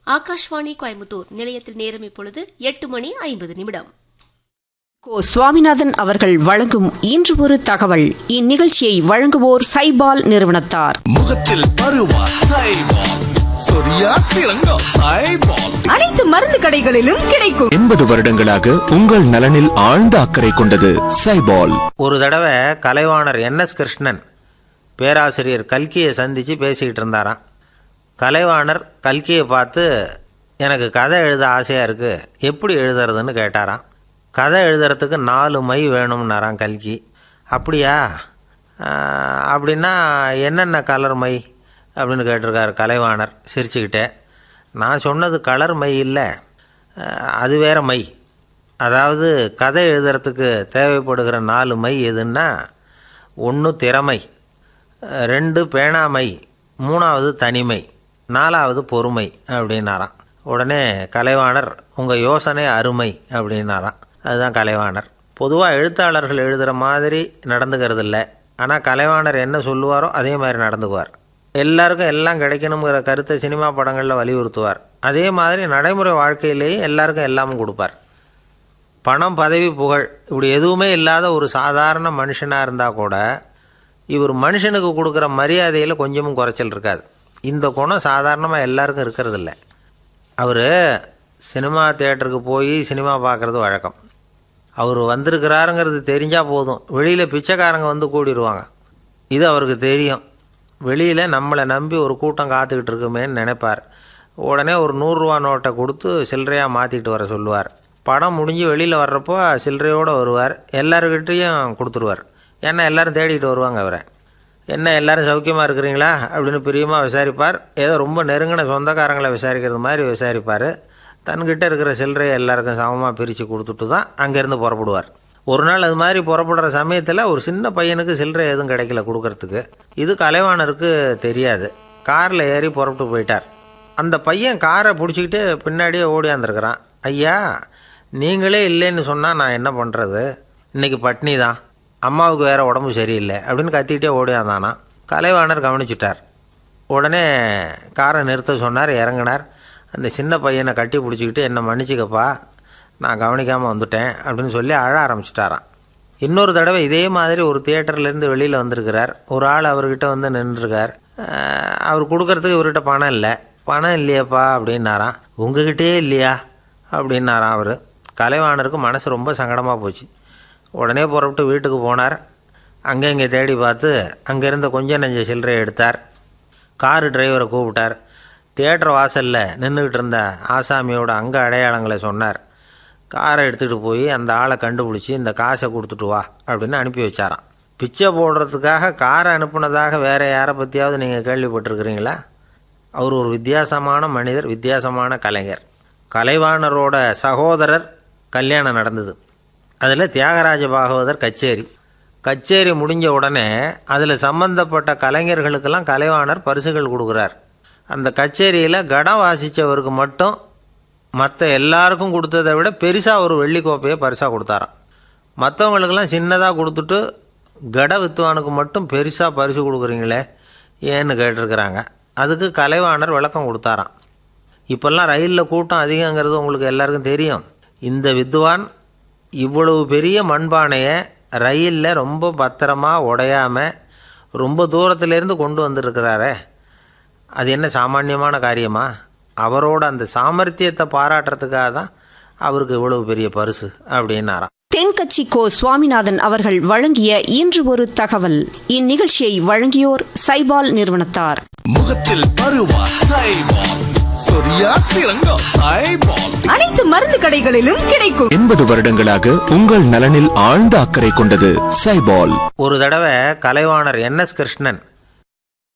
ஆகாஷ்வாணி கோயம்புத்தூர் நிலையத்தில் நேரம் இப்பொழுது எட்டு மணி ஐம்பது நிமிடம் கோ சுவாமிநாதன் அவர்கள் வழங்கும் இன்று ஒரு தகவல் இந்நிகழ்ச்சியை வழங்குவோர் சைபால் நிறுவனத்தார் முகத்தில் பருவா சைபால் சொரியா சிறங்கா சைபால் அனைத்து மருந்து கடைகளிலும் கிடைக்கும் எண்பது வருடங்களாக உங்கள் நலனில் ஆழ்ந்த அக்கறை கொண்டது சைபால் ஒரு தடவை கலைவாணர் என்எஸ் கிருஷ்ணன் பேராசிரியர் கல்கியை சந்தித்து பேசிக்கிட்டு இருந்தாராம் கலைவாணர் கல்கியை பார்த்து எனக்கு கதை எழுத ஆசையாக இருக்குது எப்படி எழுதுறதுன்னு கேட்டாராம் கதை எழுதுறதுக்கு நாலு மை வேணும்னாராம் கல்கி அப்படியா ஆஹ், அப்படின்னா என்னென்ன கலர் மை அப்படின்னு கேட்டிருக்காரு கலைவாணர் சிரிச்சுக்கிட்டே நான் சொன்னது கலர் மை இல்லை ஆஹ், அது வேற மை அதாவது கதை எழுதுறதுக்கு தேவைப்படுகிற நாலு மை எதுன்னா ஒன்று திறமை அஹ், ரெண்டு பேணாமை மூணாவது தனிமை நாலாவது பொறுமை அப்படின்னாராம் உடனே கலைவாணர் உங்கள் யோசனை அருமை அப்படின்னாராம் அதுதான் கலைவாணர் பொதுவாக எழுத்தாளர்கள் எழுதுகிற மாதிரி நடந்துக்கிறது இல்லை ஆனால் கலைவாணர் என்ன சொல்லுவாரோ அதே மாதிரி நடந்துக்குவார் எல்லாருக்கும் எல்லாம் கிடைக்கணுங்கிற கருத்தை சினிமா படங்களில் வலியுறுத்துவார் அதே மாதிரி நடைமுறை வாழ்க்கையிலேயே எல்லாருக்கும் எல்லாமும் கொடுப்பார் பணம் பதவி புகழ் இப்படி எதுவுமே இல்லாத ஒரு சாதாரண மனுஷனாக இருந்தால் கூட இவர் மனுஷனுக்கு கொடுக்குற மரியாதையில் கொஞ்சமும் குறைச்சல் இருக்காது இந்த குணம் சாதாரணமாக எல்லாருக்கும் இருக்கிறதில்ல அவர் சினிமா தேட்டருக்கு போய் சினிமா பார்க்குறது வழக்கம் அவர் வந்திருக்கிறாருங்கிறது தெரிஞ்சால் போதும் வெளியில் பிச்சைக்காரங்க வந்து கூடிடுவாங்க இது அவருக்கு தெரியும் வெளியில் நம்மளை நம்பி ஒரு கூட்டம் காத்துக்கிட்டு இருக்குமேன்னு நினைப்பார் உடனே ஒரு நூறுரூவா நோட்டை கொடுத்து சில்லறையாக மாற்றிட்டு வர சொல்லுவார் படம் முடிஞ்சு வெளியில் வர்றப்போ சில்லறையோடு வருவார் எல்லாருக்கிட்டேயும் கொடுத்துருவார் ஏன்னா எல்லாரும் தேடிட்டு வருவாங்க அவரை என்ன எல்லாரும் சௌக்கியமாக இருக்கிறீங்களா அப்படின்னு பிரியமாக விசாரிப்பார் ஏதோ ரொம்ப நெருங்கின சொந்தக்காரங்களை விசாரிக்கிறது மாதிரி விசாரிப்பார் தன்கிட்ட இருக்கிற சில்லறையை எல்லாருக்கும் சமமாக பிரித்து கொடுத்துட்டு தான் அங்கேருந்து புறப்படுவார் ஒரு நாள் அது மாதிரி புறப்படுற சமயத்தில் ஒரு சின்ன பையனுக்கு சில்லறை எதுவும் கிடைக்கல கொடுக்கறதுக்கு இது கலைவாணருக்கு தெரியாது காரில் ஏறி புறப்பட்டு போயிட்டார் அந்த பையன் காரை பிடிச்சிக்கிட்டு பின்னாடியே ஓடியாந்துருக்கிறான் ஐயா நீங்களே இல்லைன்னு சொன்னால் நான் என்ன பண்ணுறது இன்னைக்கு பட்னி தான் அம்மாவுக்கு வேற உடம்பு சரியில்லை அப்படின்னு கத்திக்கிட்டே ஓடியாந்தானா கலைவாணர் கவனிச்சிட்டார் உடனே காரை நிறுத்த சொன்னார் இறங்கினார் அந்த சின்ன பையனை கட்டி பிடிச்சிக்கிட்டு என்னை மன்னிச்சுக்கப்பா நான் கவனிக்காமல் வந்துட்டேன் அப்படின்னு சொல்லி அழ ஆரம்பிச்சிட்டாராம் இன்னொரு தடவை இதே மாதிரி ஒரு தியேட்டர்லேருந்து வெளியில் வந்திருக்கிறார் ஒரு ஆள் அவர்கிட்ட வந்து நின்றுருக்கார் அஹ், அவர் கொடுக்கறதுக்கு இவர்கிட்ட பணம் இல்லை பணம் இல்லையாப்பா அப்படின்னாராம் உங்ககிட்டயே இல்லையா அப்படின்னாராம் அவர் கலைவாணருக்கு மனசு ரொம்ப சங்கடமாக போச்சு உடனே புறப்பட்டு வீட்டுக்கு போனார் அங்கே இங்கே தேடி பார்த்து அங்கே இருந்த கொஞ்சம் நெஞ்ச சில்லறையை எடுத்தார் காரு டிரைவரை கூப்பிட்டார் தியேட்டர் வாசலில் நின்றுக்கிட்டு இருந்த ஆசாமியோட அங்க அடையாளங்களை சொன்னார் காரை எடுத்துகிட்டு போய் அந்த ஆளை கண்டுபிடிச்சி இந்த காசை கொடுத்துட்டு வா அப்படின்னு அனுப்பி வச்சாராம் பிச்சை போடுறதுக்காக காரை அனுப்புனதாக வேற யாரை பற்றியாவது நீங்கள் கேள்விப்பட்டிருக்கிறீங்களா அவர் ஒரு வித்தியாசமான மனிதர் வித்தியாசமான கலைஞர் கலைவாணரோட சகோதரர் கல்யாணம் நடந்தது அதில் தியாகராஜ பாகவதர் கச்சேரி கச்சேரி முடிஞ்ச உடனே அதில் சம்பந்தப்பட்ட கலைஞர்களுக்கெல்லாம் கலைவாணர் பரிசுகள் கொடுக்குறார் அந்த கச்சேரியில் கடம் வாசித்தவருக்கு மட்டும் மற்ற எல்லாருக்கும் கொடுத்ததை விட பெருசாக ஒரு வெள்ளி கோப்பையை பரிசாக கொடுத்தாராம் மற்றவங்களுக்கெல்லாம் சின்னதாக கொடுத்துட்டு கட வித்துவானுக்கு மட்டும் பெருசாக பரிசு கொடுக்குறீங்களே ஏன்னு கேட்டிருக்கிறாங்க அதுக்கு கலைவாணர் விளக்கம் கொடுத்தாராம் இப்போல்லாம் ரயிலில் கூட்டம் அதிகங்கிறது உங்களுக்கு எல்லாருக்கும் தெரியும் இந்த வித்வான் இவ்வளவு பெரிய மண்பானையை ரயிலில் ரொம்ப பத்திரமா உடையாம ரொம்ப தூரத்திலேருந்து கொண்டு வந்திருக்கிறாரே அது என்ன சாமானியமான காரியமா அவரோட அந்த சாமர்த்தியத்தை பாராட்டுறதுக்காக தான் அவருக்கு இவ்வளவு பெரிய பரிசு அப்படின்னாராம் தென்கட்சி கோ சுவாமிநாதன் அவர்கள் வழங்கிய இன்று ஒரு தகவல் இந்நிகழ்ச்சியை வழங்கியோர் சைபால் நிறுவனத்தார் முகத்தில் பருவா சைபால் சொரியா சிறங்கா சைபால் அனைத்து மருந்து கடைகளிலும் கிடைக்கும் எண்பது வருடங்களாக உங்கள் நலனில் ஆழ்ந்த அக்கறை கொண்டது சைபால் ஒரு தடவை கலைவாணர் என்எஸ் கிருஷ்ணன்